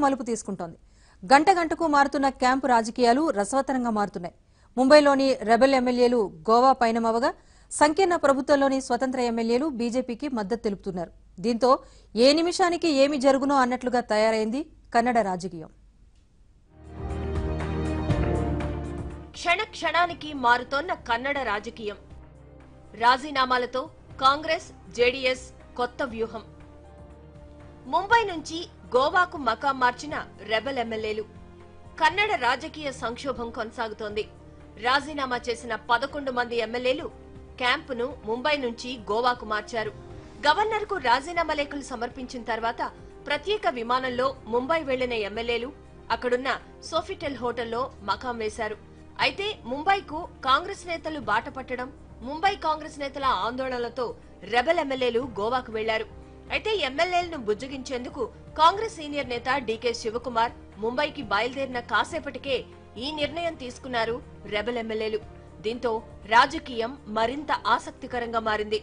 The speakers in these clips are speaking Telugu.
మలుపు తీసుకుంటోంది గంట గంటకు మారుతున్న క్యాంపు రాజకీయాలు రసవత్తరంగా మారుతున్నాయి ముంబైలోని రెబెల్ ఎమ్మెల్యేలు గోవా పయనమవగా సంకీర్ణ ప్రభుత్వంలోని స్వతంత్ర ఎమ్మెల్యేలు బీజేపీకి మద్దతు తెలుపుతున్నారు దీంతో ఏ నిమిషానికి ఏమి జరుగునో అన్నట్లుగా తయారైంది కన్నడ రాజకీయం క్షణ క్షణానికి మారుతోన్న కన్నడ రాజకీయం రాజీనామాలతో కాంగ్రెస్ జేడీఎస్ కొత్త వ్యూహం ముంబై నుంచి గోవాకు మకాం మార్చిన రెబెల్ ఎమ్మెల్యేలు కన్నడ రాజకీయ సంక్షోభం కొనసాగుతోంది రాజీనామా చేసిన పదకొండు మంది ఎమ్మెల్యేలు క్యాంపును ముంబై నుంచి గోవాకు మార్చారు గవర్నర్కు రాజీనామా లేఖలు సమర్పించిన తర్వాత ప్రత్యేక విమానంలో ముంబై వెళ్లిన ఎమ్మెల్యేలు అక్కడున్న సోఫిటెల్ హోటల్లో మకాం వేశారు అయితే ముంబైకు కాంగ్రెస్ నేతలు బాట పట్టడం ముంబై కాంగ్రెస్ నేతల ఆందోళనలతో రెబెల్ ఎమ్మెల్యేలు గోవాకు వెళ్లారు అయితే ఎమ్మెల్యేలను బుజ్జగించేందుకు కాంగ్రెస్ సీనియర్ నేత డీకే శివకుమార్ ముంబైకి బయలుదేరిన కాసేపటికే ఈ నిర్ణయం తీసుకున్నారు రెబెల్ ఎమ్మెల్యేలు దీంతో రాజకీయం మరింత ఆసక్తికరంగా మారింది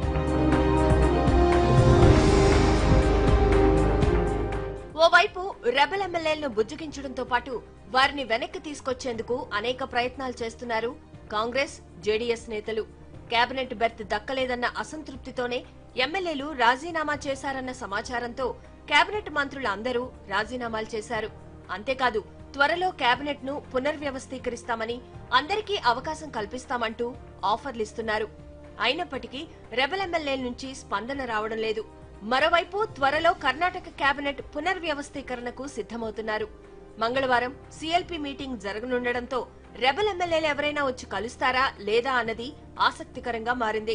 ఓవైపు రెబెల్ ఎమ్మెల్యేలను బుజ్జగించడంతో పాటు వారిని వెనక్కి తీసుకొచ్చేందుకు అనేక ప్రయత్నాలు చేస్తున్నారు కాంగ్రెస్ జేడీఎస్ నేతలు కేబినెట్ బెర్త్ దక్కలేదన్న అసంతృప్తితోనే ఎమ్మెల్యేలు రాజీనామా చేశారన్న సమాచారంతో కేబినెట్ మంత్రులు అందరూ రాజీనామాలు చేశారు అంతేకాదు త్వరలో కేబినెట్ ను పునర్వ్యవస్థీకరిస్తామని అందరికీ అవకాశం కల్పిస్తామంటూ ఆఫర్లిస్తున్నారు అయినప్పటికీ రెబెల్ ఎమ్మెల్యేల నుంచి స్పందన రావడం లేదు మరోవైపు త్వరలో కర్ణాటక కేబినెట్ పునర్వ్యవస్థీకరణకు సిద్ధమవుతున్నారు మంగళవారం సీఎల్పీ మీటింగ్ జరగనుండటంతో రెబెల్ ఎమ్మెల్యేలు ఎవరైనా వచ్చి కలుస్తారా లేదా అన్నది ఆసక్తికరంగా మారింది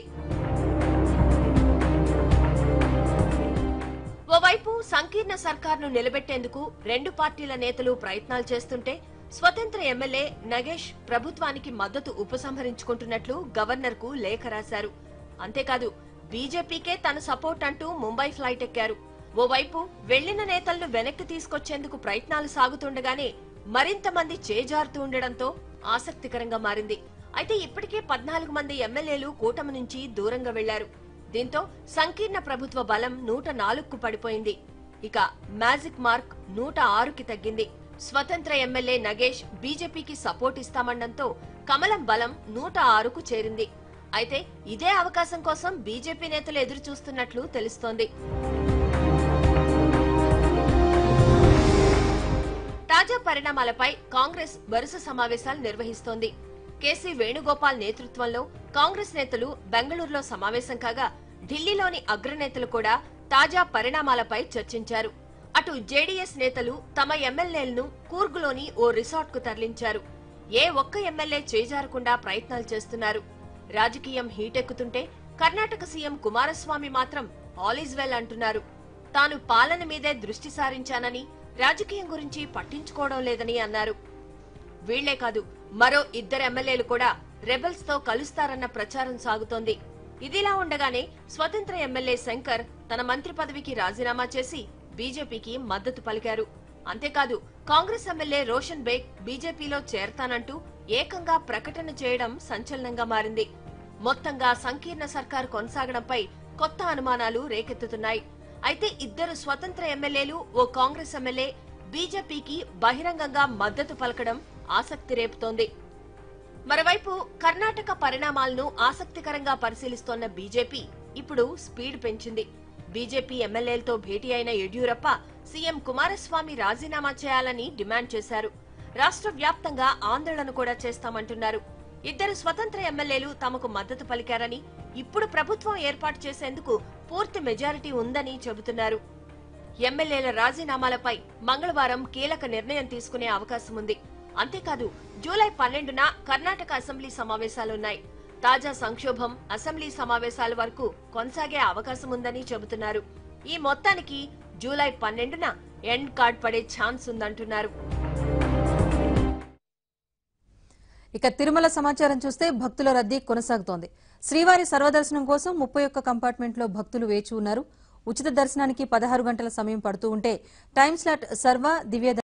ఓవైపు సంకీర్ణ సర్కార్ను నిలబెట్టేందుకు రెండు పార్టీల నేతలు ప్రయత్నాలు చేస్తుంటే స్వతంత్ర ఎమ్మెల్యే నగేష్ ప్రభుత్వానికి మద్దతు ఉపసంహరించుకుంటున్నట్లు గవర్నర్ కు లేఖ రాశారు అంతేకాదు బీజేపీకే తన సపోర్ట్ అంటూ ముంబై ఫ్లైట్ ఎక్కారు ఓవైపు వెళ్లిన నేతలను వెనక్కి తీసుకొచ్చేందుకు ప్రయత్నాలు సాగుతుండగానే మరింత మంది చేజారుతూ ఉండడంతో ఆసక్తికరంగా మారింది అయితే ఇప్పటికే పద్నాలుగు మంది ఎమ్మెల్యేలు కూటమి నుంచి దూరంగా వెళ్లారు దీంతో సంకీర్ణ ప్రభుత్వ బలం నూట నాలుగుకు పడిపోయింది ఇక మ్యాజిక్ మార్క్ నూట ఆరుకి తగ్గింది స్వతంత్ర ఎమ్మెల్యే నగేష్ బీజేపీకి సపోర్ట్ ఇస్తామనడంతో కమలం బలం నూట ఆరుకు చేరింది అయితే ఇదే అవకాశం కోసం బీజేపీ నేతలు ఎదురు చూస్తున్నట్లు తెలుస్తోంది తాజా పరిణామాలపై కాంగ్రెస్ వరుస సమావేశాలు నిర్వహిస్తోంది కేసీ వేణుగోపాల్ నేతృత్వంలో కాంగ్రెస్ నేతలు బెంగళూరులో సమావేశం కాగా ఢిల్లీలోని అగ్రనేతలు కూడా తాజా పరిణామాలపై చర్చించారు అటు జేడీఎస్ నేతలు తమ ఎమ్మెల్యేలను కూర్గులోని ఓ రిసార్ట్ కు తరలించారు ఏ ఒక్క ఎమ్మెల్యే చేజారకుండా ప్రయత్నాలు చేస్తున్నారు రాజకీయం హీటెక్కుతుంటే కర్ణాటక సీఎం కుమారస్వామి మాత్రం ఆల్ ఈజ్ వెల్ అంటున్నారు తాను పాలన మీదే దృష్టి సారించానని రాజకీయం గురించి పట్టించుకోవడం లేదని అన్నారు వీళ్లే కాదు మరో ఇద్దరు ఎమ్మెల్యేలు కూడా రెబెల్స్ తో కలుస్తారన్న ప్రచారం సాగుతోంది ఇదిలా ఉండగానే స్వతంత్ర ఎమ్మెల్యే శంకర్ తన మంత్రి పదవికి రాజీనామా చేసి బీజేపీకి మద్దతు పలికారు అంతేకాదు కాంగ్రెస్ ఎమ్మెల్యే రోషన్ బేగ్ బీజేపీలో చేరతానంటూ ఏకంగా ప్రకటన చేయడం సంచలనంగా మారింది మొత్తంగా సంకీర్ణ సర్కార్ కొనసాగడంపై కొత్త అనుమానాలు రేకెత్తుతున్నాయి అయితే ఇద్దరు స్వతంత్ర ఎమ్మెల్యేలు ఓ కాంగ్రెస్ ఎమ్మెల్యే బీజేపీకి బహిరంగంగా మద్దతు పలకడం ఆసక్తి రేపుతోంది మరోవైపు కర్ణాటక పరిణామాలను ఆసక్తికరంగా పరిశీలిస్తోన్న బీజేపీ ఇప్పుడు స్పీడ్ పెంచింది బీజేపీ ఎమ్మెల్యేలతో భేటీ అయిన యడ్యూరప్ప సీఎం కుమారస్వామి రాజీనామా చేయాలని డిమాండ్ చేశారు రాష్ట్ర వ్యాప్తంగా ఆందోళన కూడా చేస్తామంటున్నారు ఇద్దరు స్వతంత్ర ఎమ్మెల్యేలు తమకు మద్దతు పలికారని ఇప్పుడు ప్రభుత్వం ఏర్పాటు చేసేందుకు పూర్తి మెజారిటీ ఉందని చెబుతున్నారు ఎమ్మెల్యేల రాజీనామాలపై మంగళవారం కీలక నిర్ణయం తీసుకునే అవకాశం ఉంది అంతేకాదు జూలై పన్నెండున కర్ణాటక అసెంబ్లీ సమావేశాలున్నాయి తాజా సంక్షోభం అసెంబ్లీ సమావేశాల వరకు కొనసాగే అవకాశం ఉందని చెబుతున్నారు ఈ మొత్తానికి జూలై పన్నెండున ఎండ్ కార్డ్ పడే ఛాన్స్ ఉందంటున్నారు ఇక తిరుమల సమాచారం చూస్తే భక్తుల రద్దీ కొనసాగుతోంది శ్రీవారి సర్వదర్శనం కోసం ముప్పై ఒక్క కంపార్ట్మెంట్లో భక్తులు వేచి ఉన్నారు ఉచిత దర్శనానికి పదహారు గంటల సమయం పడుతూ ఉంటే టైం స్లాట్ సర్వ దివ్య